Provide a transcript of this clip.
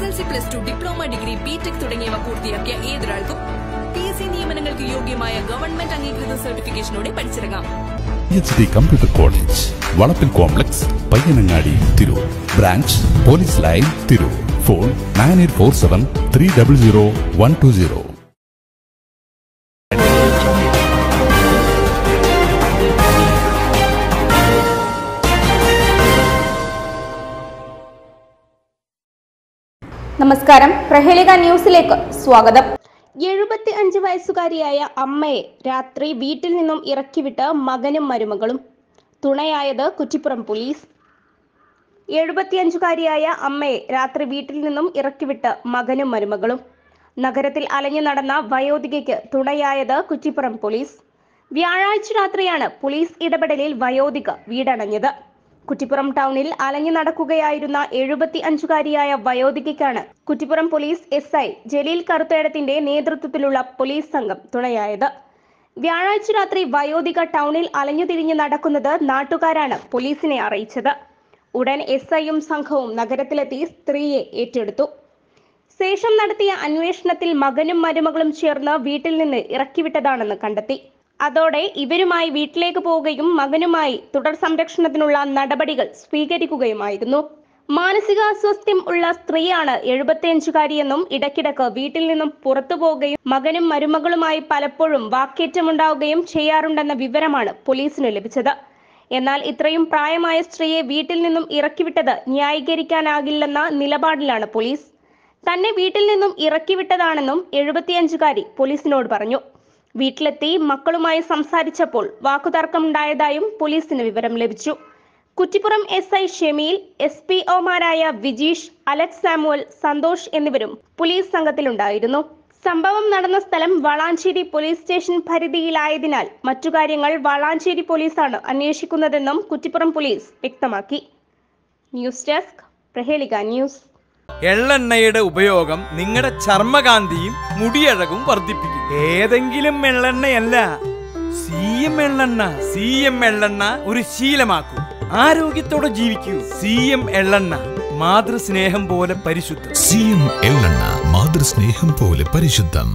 S L C plus two diploma degree BTech തുടങ്ങിയവ പൂർത്തിയാക്കിയ ഏതൊരാൾക്കും പി എസ് സി നിയമനങ്ങൾക്ക് യോഗ്യമായ ഗവൺമെന്റ് അംഗീകൃത സർട്ടിഫിക്കേഷനോടെ പഠിച്ചിറങ്ങാം എച്ച് ഡി കമ്പ്യൂട്ടർ കോളേജ് വളപ്പിൽ complex Payyanangadi Tirur branch police line Tirur phone nine eight four seven three double zero one two zero നമസ്കാരം പ്രഹേളിക ന്യൂസിലേക്ക് സ്വാഗതം എഴുപത്തി അഞ്ച് വയസ്സുകാരിയായ അമ്മയെ രാത്രി വീട്ടിൽ നിന്നും ഇറക്കിവിട്ട് മകനും മരുമകളും തുണയായത് കുറ്റിപ്പുറം പോലീസ് എഴുപത്തിയഞ്ചുകാരിയായ അമ്മയെ രാത്രി വീട്ടിൽ നിന്നും ഇറക്കിവിട്ട് മകനും മരുമകളും നഗരത്തിൽ അലഞ്ഞു നടന്ന വയോധികയ്ക്ക് തുണയായത് കുറ്റിപ്പുറം പോലീസ് വ്യാഴാഴ്ച രാത്രിയാണ് പോലീസ് ഇടപെടലിൽ വയോധിക വീടണഞ്ഞത് കുറ്റിപ്പുറം ടൗണിൽ അലഞ്ഞു നടക്കുകയായിരുന്ന എഴുപത്തി അഞ്ചുകാരിയായ വയോധികയ്ക്കാണ് Kuttippuram police S I Jaleel കറുത്തേടത്തിന്റെ നേതൃത്വത്തിലുള്ള പോലീസ് സംഘം തുണയായത് വ്യാഴാഴ്ച രാത്രി വയോധിക ടൗണിൽ അലഞ്ഞുതിരിഞ്ഞ് നടക്കുന്നത് നാട്ടുകാരാണ് പോലീസിനെ അറിയിച്ചത് ഉടൻ എസ് ഐയും സംഘവും നഗരത്തിലെത്തി സ്ത്രീയെ ഏറ്റെടുത്തു ശേഷം നടത്തിയ അന്വേഷണത്തിൽ മകനും മരുമകളും ചേർന്ന് വീട്ടിൽ നിന്ന് ഇറക്കിവിട്ടതാണെന്ന് കണ്ടെത്തി അതോടെ ഇവരുമായി വീട്ടിലേക്ക് പോവുകയും മകനുമായി തുടർ സംരക്ഷണത്തിനുള്ള നടപടികൾ സ്വീകരിക്കുകയുമായിരുന്നു മാനസികാസ്വാസ്ഥ്യം ഉള്ള സ്ത്രീയാണ് എഴുപത്തിയഞ്ചുകാരിയെന്നും ഇടയ്ക്കിടക്ക് വീട്ടിൽ നിന്നും പുറത്തു പോവുകയും മകനും മരുമകളുമായി പലപ്പോഴും വാക്കേറ്റമുണ്ടാവുകയും ചെയ്യാറുണ്ടെന്ന വിവരമാണ് പോലീസിന് ലഭിച്ചത് എന്നാൽ ഇത്രയും പ്രായമായ സ്ത്രീയെ വീട്ടിൽ നിന്നും ഇറക്കിവിട്ടത് ന്യായീകരിക്കാനാകില്ലെന്ന നിലപാടിലാണ് പോലീസ് തന്നെ വീട്ടിൽ നിന്നും ഇറക്കിവിട്ടതാണെന്നും എഴുപത്തിയഞ്ചുകാരി പോലീസിനോട് പറഞ്ഞു വീട്ടിലെത്തി മക്കളുമായി സംസാരിച്ചപ്പോൾ വാക്കുതർക്കമുണ്ടായതായും പോലീസിന് വിവരം ലഭിച്ചു Kuttippuram S I Shemeel S P ഒമാരായ വിജീഷ് അലക്സ് സാമുവൽ സന്തോഷ് എന്നിവരും പോലീസ് സംഘത്തിലുണ്ടായിരുന്നു സംഭവം നടന്ന സ്ഥലം വളാഞ്ചേരി പോലീസ് സ്റ്റേഷൻ പരിധിയിലായതിനാൽ മറ്റു കാര്യങ്ങൾ വളാഞ്ചേരി പോലീസാണ് അന്വേഷിക്കുന്നതെന്നും കുറ്റിപ്പുറം പോലീസ് വ്യക്തമാക്കി ന്യൂസ് ഡെസ്ക് പ്രഹേളിക ന്യൂസ് എള്ളെണ്ണയുടെ ഉപയോഗം നിങ്ങളുടെ ചർമ്മകാന്തിയും മുടിയഴകും വർദ്ധിപ്പിക്കും ഏതെങ്കിലും എള്ളെണ്ണയല്ല സി എം എള്ളെണ്ണ സി എം എള്ളെണ്ണ ഒരു ശീലമാക്കൂ ആരോഗ്യത്തോടെ ജീവിക്കൂ സി എം എള്ളെണ്ണ മാതൃസ്നേഹം പോലെ പരിശുദ്ധം സി എം എള്ളെണ്ണ മാതൃസ്നേഹം പോലെ പരിശുദ്ധം